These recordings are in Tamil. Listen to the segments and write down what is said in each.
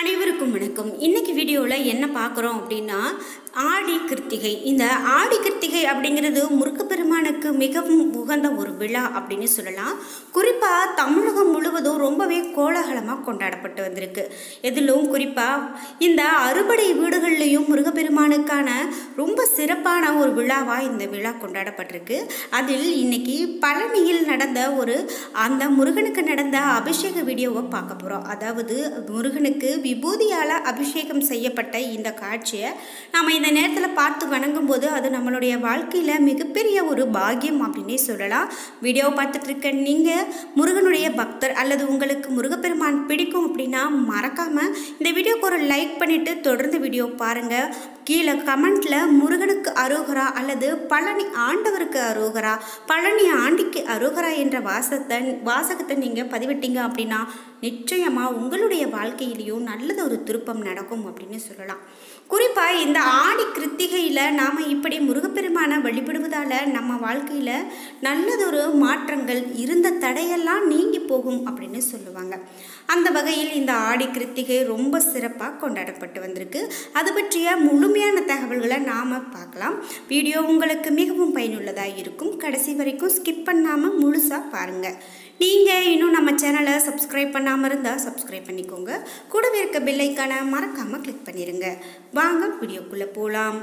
அனைவருக்கும் வணக்கம் இன்னைக்கு வீடியோவில் என்ன பார்க்குறோம் அப்படின்னா ஆடி கிருத்திகை இந்த ஆடி கிருத்திகை அப்படிங்கிறது முருகப்பெருமானுக்கு மிகவும் உகந்த ஒரு விழா அப்படின்னு சொல்லலாம் குறிப்பாக தமிழகம் முழுவதும் ரொம்பவே கோலாகலமாக கொண்டாடப்பட்டு வந்திருக்கு இதிலும் குறிப்பாக இந்த அறுபடை வீடுகள்லையும் முருகப்பெருமானுக்கான ரொம்ப சிறப்பான ஒரு விழாவாக இந்த விழா கொண்டாடப்பட்டிருக்கு அதில் இன்னைக்கு பழனியில் நடந்த ஒரு அந்த முருகனுக்கு நடந்த அபிஷேக வீடியோவை பார்க்க போகிறோம் அதாவது முருகனுக்கு விபூதியால் அபிஷேகம் செய்யப்பட்ட இந்த காட்சியை நாம் இந்த நேரத்தில் பார்த்து வணங்கும் போது அது நம்மளுடைய வாழ்க்கையில் மிகப்பெரிய ஒரு பாக்கியம் அப்படின்னே சொல்லலாம் வீடியோவை பார்த்துட்டு இருக்க நீங்கள் முருகனுடைய பக்தர் அல்லது உங்களுக்கு முருகப்பெருமான் பிடிக்கும் அப்படின்னா மறக்காமல் இந்த வீடியோக்கு ஒரு லைக் பண்ணிவிட்டு தொடர்ந்து வீடியோ பாருங்கள் கீழே கமெண்ட்டில் முருகனுக்கு அரோகரா அல்லது பழனி ஆண்டவருக்கு அரோகரா பழனி ஆண்டிக்கு அரோகரா என்ற வாசத்தை வாசகத்தை நீங்கள் பதிவிட்டீங்க அப்படின்னா நிச்சயமாக உங்களுடைய வாழ்க்கையிலையும் நல்லது ஒரு திருப்பம் நடக்கும் அப்படின்னு சொல்லலாம் குறிப்பாக இந்த ஆடி கிருத்திகையில் நாம் இப்படி முருகப்பெருமானை வழிபடுவதால் நம்ம வாழ்க்கையில் நல்லதொரு மாற்றங்கள் இருந்த தடையெல்லாம் நீங்கி போகும் அப்படின்னு சொல்லுவாங்க அந்த வகையில் இந்த ஆடி கிருத்திகை ரொம்ப சிறப்பாக கொண்டாடப்பட்டு வந்திருக்கு அது பற்றிய முழுமையான தகவல்களை நாம் பார்க்கலாம் வீடியோ உங்களுக்கு மிகவும் பயனுள்ளதாக இருக்கும் கடைசி வரைக்கும் ஸ்கிப் பண்ணாமல் முழுசாக பாருங்கள் நீங்கள் இன்னும் நம்ம சேனலை சப்ஸ்கிரைப் பண்ணாமல் இருந்தால் சப்ஸ்கிரைப் பண்ணிக்கோங்க கூடவே இருக்க பெல்லைக்கான மறக்காமல் கிளிக் பண்ணிடுங்க வாங்க வீடியோக்குள்ளே போகலாம்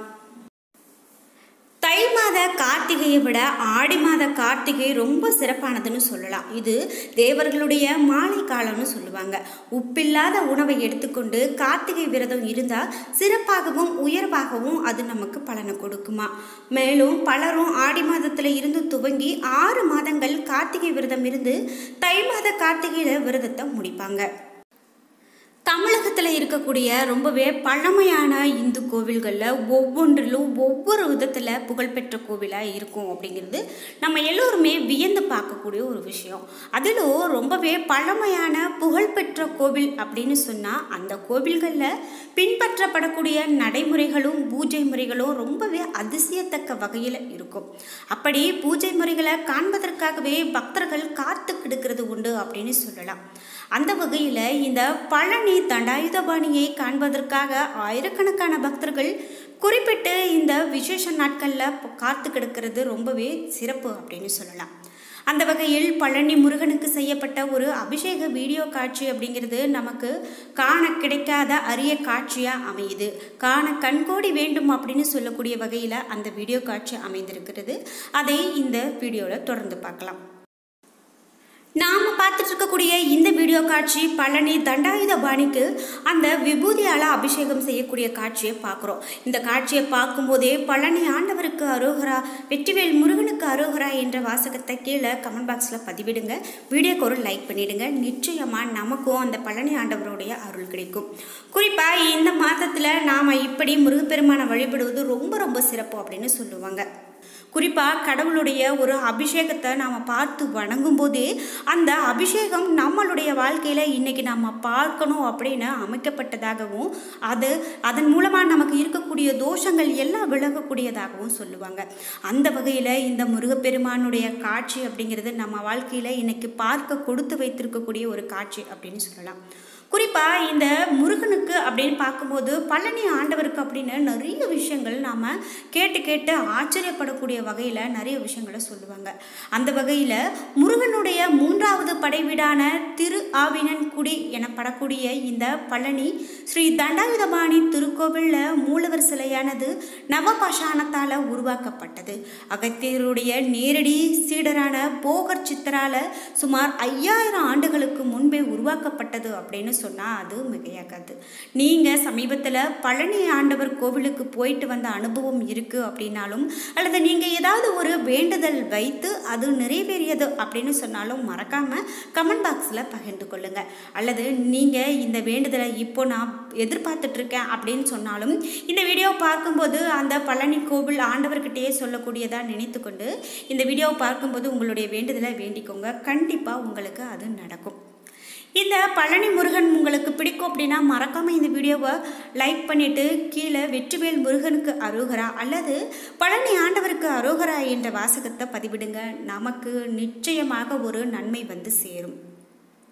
தை மாத கார்த்திகையை விட ஆடி மாத கார்த்திகை ரொம்ப சிறப்பானதுன்னு சொல்லலாம் இது தேவர்களுடைய மாலை காலம்னு சொல்லுவாங்க உப்பில்லாத உணவை எடுத்துக்கொண்டு கார்த்திகை விரதம் இருந்தால் சிறப்பாகவும் உயர்வாகவும் அது நமக்கு பலனை கொடுக்குமா மேலும் பலரும் ஆடி மாதத்தில் இருந்து துவங்கி ஆறு மாதங்கள் கார்த்திகை விரதம் இருந்து தை மாத கார்த்திகையில் விரதத்தை முடிப்பாங்க தமிழகத்தில் இருக்கக்கூடிய ரொம்பவே பழமையான இந்து கோவில்களில் ஒவ்வொன்றிலும் ஒவ்வொரு விதத்தில் புகழ்பெற்ற கோவிலாக இருக்கும் அப்படிங்கிறது நம்ம எல்லோருமே வியந்து பார்க்கக்கூடிய ஒரு விஷயம் அதிலும் ரொம்பவே பழமையான புகழ்பெற்ற கோவில் அப்படின்னு சொன்னால் அந்த கோவில்களில் பின்பற்றப்படக்கூடிய நடைமுறைகளும் பூஜை முறைகளும் ரொம்பவே அதிசயத்தக்க வகையில் இருக்கும் அப்படி பூஜை முறைகளை காண்பதற்காகவே பக்தர்கள் காத்து கிடக்கிறது உண்டு அப்படின்னு சொல்லலாம் அந்த வகையில் இந்த பழனி தண்டாயுதபாணியை காண்பதற்காக ஆயிரக்கணக்கான பக்தர்கள் குறிப்பிட்டு இந்த விசேஷ நாட்களில் காத்து கிடக்கிறது ரொம்பவே சிறப்பு அப்படின்னு சொல்லலாம் அந்த வகையில் பழனி முருகனுக்கு செய்யப்பட்ட ஒரு அபிஷேக வீடியோ காட்சி அப்படிங்கிறது நமக்கு காண கிடைக்காத அரிய காட்சியாக அமையுது காண கண்கோடி வேண்டும் அப்படின்னு சொல்லக்கூடிய வகையில் அந்த வீடியோ காட்சி அமைந்திருக்கிறது அதை இந்த வீடியோவில் தொடர்ந்து பார்க்கலாம் நாம் பார்த்துட்டு இருக்கக்கூடிய இந்த வீடியோ காட்சி பழனி தண்டாயுத பாணிக்கு அந்த விபூதியால் அபிஷேகம் செய்யக்கூடிய காட்சியை பார்க்குறோம் இந்த காட்சியை பார்க்கும்போதே பழனி ஆண்டவருக்கு அரோகரா வெற்றிவேல் முருகனுக்கு அரோகரா என்ற வாசகத்தை கீழே கமெண்ட் பாக்ஸில் பதிவிடுங்க வீடியோக்கு ஒரு லைக் பண்ணிவிடுங்க நிச்சயமாக நமக்கும் அந்த பழனி ஆண்டவருடைய அருள் கிடைக்கும் குறிப்பாக இந்த மாதத்தில் நாம் இப்படி முருகப்பெருமானை வழிபடுவது ரொம்ப ரொம்ப சிறப்பு அப்படின்னு சொல்லுவாங்க குறிப்பாக கடவுளுடைய ஒரு அபிஷேகத்தை நாம் பார்த்து வணங்கும் போதே அந்த அபிஷேகம் நம்மளுடைய வாழ்க்கையில் இன்றைக்கி நம்ம பார்க்கணும் அப்படின்னு அமைக்கப்பட்டதாகவும் அது அதன் மூலமாக நமக்கு இருக்கக்கூடிய தோஷங்கள் எல்லாம் விலகக்கூடியதாகவும் சொல்லுவாங்க அந்த வகையில் இந்த முருகப்பெருமானுடைய காட்சி அப்படிங்கிறது நம்ம வாழ்க்கையில் இன்றைக்கி பார்க்க கொடுத்து வைத்திருக்கக்கூடிய ஒரு காட்சி அப்படின்னு சொல்லலாம் குறிப்பாக இந்த முருகனுக்கு அப்படின்னு பார்க்கும்போது பழனி ஆண்டவருக்கு அப்படின்னு நிறைய விஷயங்கள் நாம் கேட்டு கேட்டு ஆச்சரியப்படக்கூடிய வகையில் நிறைய விஷயங்களை சொல்லுவாங்க அந்த வகையில் முருகனுடைய மூன்றாவது படைவீடான திரு ஆவினன்குடி எனப்படக்கூடிய இந்த பழனி ஸ்ரீ தண்டாயுதபாணி திருக்கோவிலில் மூலவர் சிலையானது நவபாஷாணத்தால் உருவாக்கப்பட்டது அகத்தியருடைய நேரடி சீடரான போகர் சித்தரால் சுமார் ஐயாயிரம் ஆண்டுகளுக்கு முன்பே உருவாக்கப்பட்டது அப்படின்னு சொன்னால் அது மிகையாகாது நீங்கள் சமீபத்தில் பழனி ஆண்டவர் கோவிலுக்கு போயிட்டு வந்த அனுபவம் இருக்குது அப்படின்னாலும் அல்லது நீங்கள் ஏதாவது ஒரு வேண்டுதல் வைத்து அது நிறைவேறியது அப்படின்னு சொன்னாலும் மறக்காமல் கமெண்ட் பாக்ஸில் பகிர்ந்து கொள்ளுங்கள் அல்லது நீங்கள் இந்த வேண்டுதலை இப்போ நான் எதிர்பார்த்துட்ருக்கேன் அப்படின்னு சொன்னாலும் இந்த வீடியோ பார்க்கும்போது அந்த பழனி கோவில் ஆண்டவர்கிட்டயே சொல்லக்கூடியதாக நினைத்து கொண்டு இந்த வீடியோ பார்க்கும்போது உங்களுடைய வேண்டுதலை வேண்டிக்கோங்க கண்டிப்பாக உங்களுக்கு அது நடக்கும் இந்த பழனி முருகன் உங்களுக்கு பிடிக்கும் அப்படின்னா மறக்காமல் இந்த வீடியோவை லைக் பண்ணிவிட்டு கீழே வெற்றிவேல் முருகனுக்கு அரோகரா அல்லது பழனி ஆண்டவருக்கு அரோகரா என்ற வாசகத்தை பதிவிடுங்க நமக்கு நிச்சயமாக ஒரு நன்மை வந்து சேரும்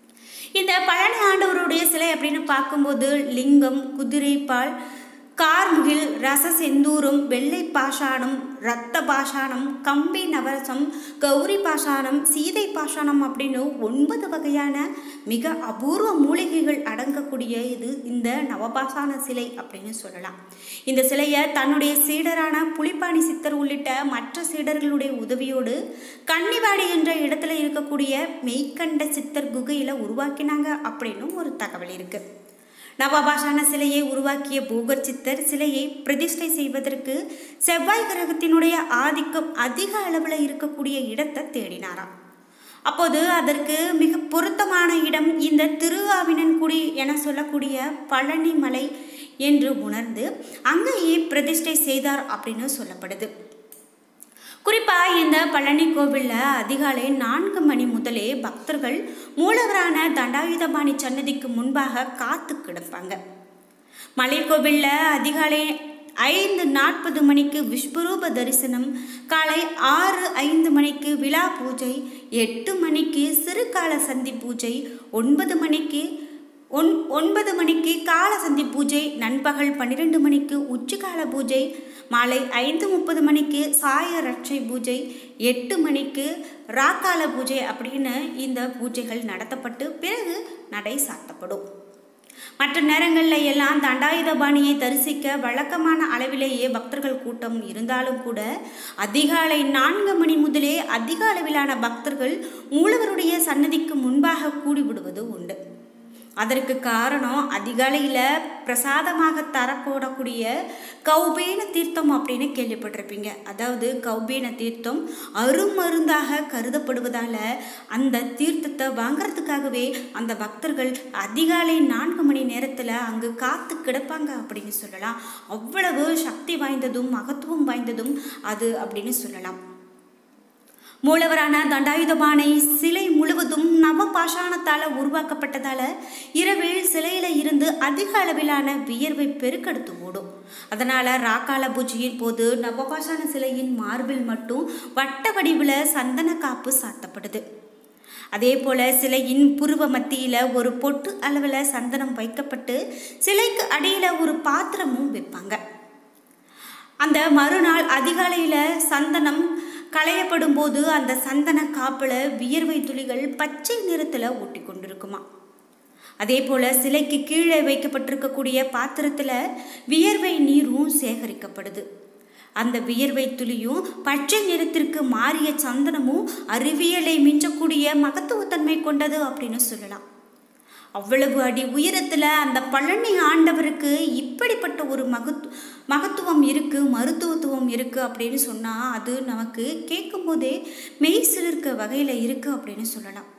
இந்த பழனி ஆண்டவருடைய சிலை அப்படின்னு பார்க்கும்போது லிங்கம் குதிரைப்பால் கார்முகில் ரச செந்தூரம் வெள்ளை பாஷாணம் இரத்த பாஷாணம் கம்பி நவரசம் கௌரி பாஷாணம் சீதை பாஷாணம் அப்படின்னு ஒன்பது வகையான மிக அபூர்வ மூலிகைகள் அடங்கக்கூடிய இது இந்த நவபாஷான சிலை அப்படின்னு சொல்லலாம் இந்த சிலையை தன்னுடைய சீடரான புலிப்பாணி சித்தர் உள்ளிட்ட மற்ற சீடர்களுடைய உதவியோடு கன்னிவாடி என்ற இடத்துல இருக்கக்கூடிய மெய்க்கண்ட சித்தர் குகையில் உருவாக்கினாங்க அப்படின்னு ஒரு தகவல் இருக்குது நவபாஷான சிலையை உருவாக்கிய பூகர் சித்தர் சிலையை பிரதிஷ்டை செய்வதற்கு செவ்வாய் கிரகத்தினுடைய ஆதிக்கம் அதிக அளவில் இருக்கக்கூடிய இடத்தை தேடினாராம் அப்போது அதற்கு மிக பொருத்தமான இடம் இந்த திருவாவினன்குடி என சொல்லக்கூடிய பழனி மலை என்று உணர்ந்து அங்கேயே பிரதிஷ்டை செய்தார் அப்படின்னு சொல்லப்படுது குறிப்பாக இந்த பழனி கோவிலில் அதிகாலை நான்கு மணி முதலே பக்தர்கள் மூலவரான தண்டாயுதபாணி சன்னதிக்கு முன்பாக காத்து கிடப்பாங்க மலைக்கோவிலில் அதிகாலை ஐந்து நாற்பது மணிக்கு விஸ்வரூப தரிசனம் காலை ஆறு ஐந்து மணிக்கு விழா பூஜை எட்டு மணிக்கு சிறுகால சந்தி பூஜை ஒன்பது மணிக்கு ஒன் ஒன்பது மணிக்கு கால சந்தி பூஜை நண்பகல் பன்னிரெண்டு மணிக்கு உச்சிகால பூஜை மாலை ஐந்து முப்பது மணிக்கு சாய ரட்சை பூஜை எட்டு மணிக்கு ராக்கால பூஜை அப்படின்னு இந்த பூஜைகள் நடத்தப்பட்டு பிறகு நடை சாத்தப்படும் மற்ற நேரங்களில் எல்லாம் தண்டாயுதபாணியை தரிசிக்க வழக்கமான அளவிலேயே பக்தர்கள் கூட்டம் இருந்தாலும் கூட அதிகாலை நான்கு மணி முதலே அதிக அளவிலான பக்தர்கள் மூலவருடைய சன்னதிக்கு முன்பாக கூடிவிடுவது உண்டு அதற்கு காரணம் அதிகாலையில் பிரசாதமாக தரப்போடக்கூடிய கௌபேன தீர்த்தம் அப்படின்னு கேள்விப்பட்டிருப்பீங்க அதாவது கௌபேன தீர்த்தம் அருமருந்தாக கருதப்படுவதால் அந்த தீர்த்தத்தை வாங்கிறதுக்காகவே அந்த பக்தர்கள் அதிகாலை நான்கு மணி நேரத்தில் அங்கு காத்து கிடப்பாங்க அப்படின்னு சொல்லலாம் அவ்வளவு சக்தி வாய்ந்ததும் மகத்துவம் வாய்ந்ததும் அது அப்படின்னு சொல்லலாம் மூலவரான தண்டாயுதபானை சிலை முழுவதும் நவ பாஷாணத்தால் உருவாக்கப்பட்டதால இரவில் சிலையில இருந்து அதிக அளவிலான வியர்வை பெருக்கெடுத்து ஓடும் அதனால ராக்கால பூஜையின் போது நவபாஷான சிலையின் மார்பில் மட்டும் வட்ட வடிவில் சந்தன காப்பு சாத்தப்படுது அதே போல சிலையின் புருவ மத்தியில் ஒரு பொட்டு அளவில் சந்தனம் வைக்கப்பட்டு சிலைக்கு அடியில் ஒரு பாத்திரமும் வைப்பாங்க அந்த மறுநாள் அதிகாலையில் சந்தனம் களையப்படும் போது அந்த சந்தன காப்பில் வியர்வை துளிகள் பச்சை நிறத்தில் ஒட்டி கொண்டிருக்குமா அதே போல் சிலைக்கு கீழே வைக்கப்பட்டிருக்கக்கூடிய பாத்திரத்தில் வியர்வை நீரும் சேகரிக்கப்படுது அந்த வியர்வை துளியும் பச்சை நிறத்திற்கு மாறிய சந்தனமும் அறிவியலை மிஞ்சக்கூடிய மகத்துவத்தன்மை கொண்டது அப்படின்னு சொல்லலாம் அவ்வளவு அடி உயரத்தில் அந்த பழனி ஆண்டவருக்கு இப்படிப்பட்ட ஒரு மகத்து மகத்துவம் இருக்குது மருத்துவத்துவம் இருக்குது அப்படின்னு சொன்னால் அது நமக்கு கேட்கும்போதே மெய் சிலிர்க்க வகையில் இருக்குது அப்படின்னு சொல்லலாம்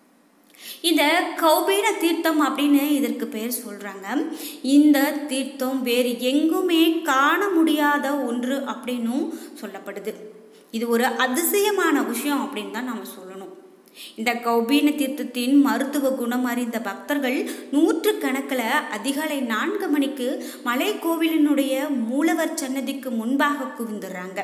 இந்த கௌபீன தீர்த்தம் அப்படின்னு இதற்கு பேர் சொல்கிறாங்க இந்த தீர்த்தம் வேறு எங்குமே காண முடியாத ஒன்று அப்படின்னும் சொல்லப்படுது இது ஒரு அதிசயமான விஷயம் அப்படின்னு தான் நம்ம சொல்லணும் இந்த கௌபீன தீர்த்தத்தின் மருத்துவ குணம் அறிந்த பக்தர்கள் நூற்று கணக்கில் அதிகாலை நான்கு மணிக்கு மலை கோவிலினுடைய மூலவர் சன்னதிக்கு முன்பாக குவிந்துடுறாங்க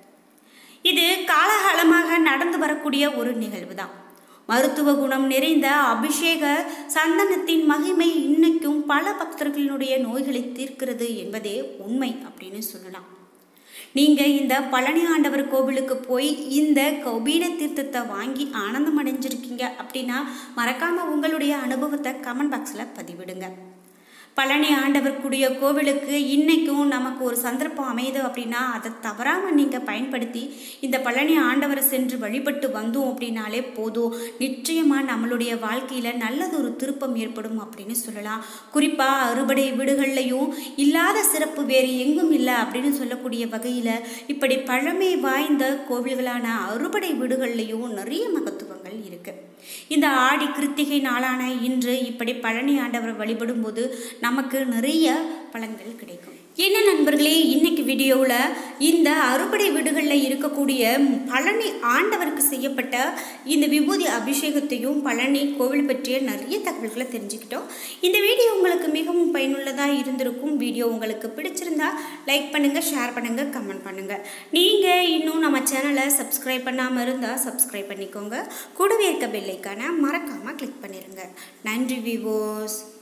இது காலகாலமாக நடந்து வரக்கூடிய ஒரு நிகழ்வு தான் மருத்துவ குணம் நிறைந்த அபிஷேக சந்தனத்தின் மகிமை இன்னைக்கும் பல பக்தர்களினுடைய நோய்களை தீர்க்கிறது என்பதே உண்மை அப்படின்னு சொல்லலாம் நீங்கள் இந்த பழனி ஆண்டவர் கோவிலுக்கு போய் இந்த கௌபீன தீர்த்தத்தை வாங்கி ஆனந்தம் அடைஞ்சிருக்கீங்க அப்படின்னா மறக்காமல் உங்களுடைய அனுபவத்தை கமெண்ட் பாக்ஸில் பதிவிடுங்க பழனி ஆண்டவர் கூடிய கோவிலுக்கு இன்றைக்கும் நமக்கு ஒரு சந்தர்ப்பம் அமையுது அப்படின்னா அதை தவறாமல் நீங்கள் பயன்படுத்தி இந்த பழனி ஆண்டவரை சென்று வழிபட்டு வந்தோம் அப்படின்னாலே போதும் நிச்சயமாக நம்மளுடைய வாழ்க்கையில் நல்லதொரு திருப்பம் ஏற்படும் அப்படின்னு சொல்லலாம் குறிப்பாக அறுபடை வீடுகள்லையும் இல்லாத சிறப்பு வேறு எங்கும் இல்லை அப்படின்னு சொல்லக்கூடிய வகையில் இப்படி பழமை வாய்ந்த கோவில்களான அறுபடை வீடுகள்லையும் நிறைய மகத்துவங்கள் இருக்குது இந்த ஆடி கிருத்திகை நாளான இன்று இப்படி பழனி ஆண்டவரை வழிபடும் போது நமக்கு நிறைய பலன்கள் கிடைக்கும் என்ன நண்பர்களே இன்னைக்கு வீடியோவில் இந்த அறுபடை வீடுகளில் இருக்கக்கூடிய பழனி ஆண்டவருக்கு செய்யப்பட்ட இந்த விபூதி அபிஷேகத்தையும் பழனி கோவில் பற்றிய நிறைய தகவல்களை தெரிஞ்சுக்கிட்டோம் இந்த வீடியோ உங்களுக்கு உங்களுக்கு மிகவும் பயனுள்ளதாக இருந்திருக்கும் வீடியோ உங்களுக்கு பிடிச்சிருந்தா லைக் பண்ணுங்கள் ஷேர் பண்ணுங்கள் கமெண்ட் பண்ணுங்கள் நீங்கள் இன்னும் நம்ம சேனலை சப்ஸ்கிரைப் பண்ணாமல் இருந்தால் சப்ஸ்கிரைப் பண்ணிக்கோங்க கூடவே இருக்க பெல்லைக்கான மறக்காமல் கிளிக் பண்ணிடுங்க நன்றி விவோஸ்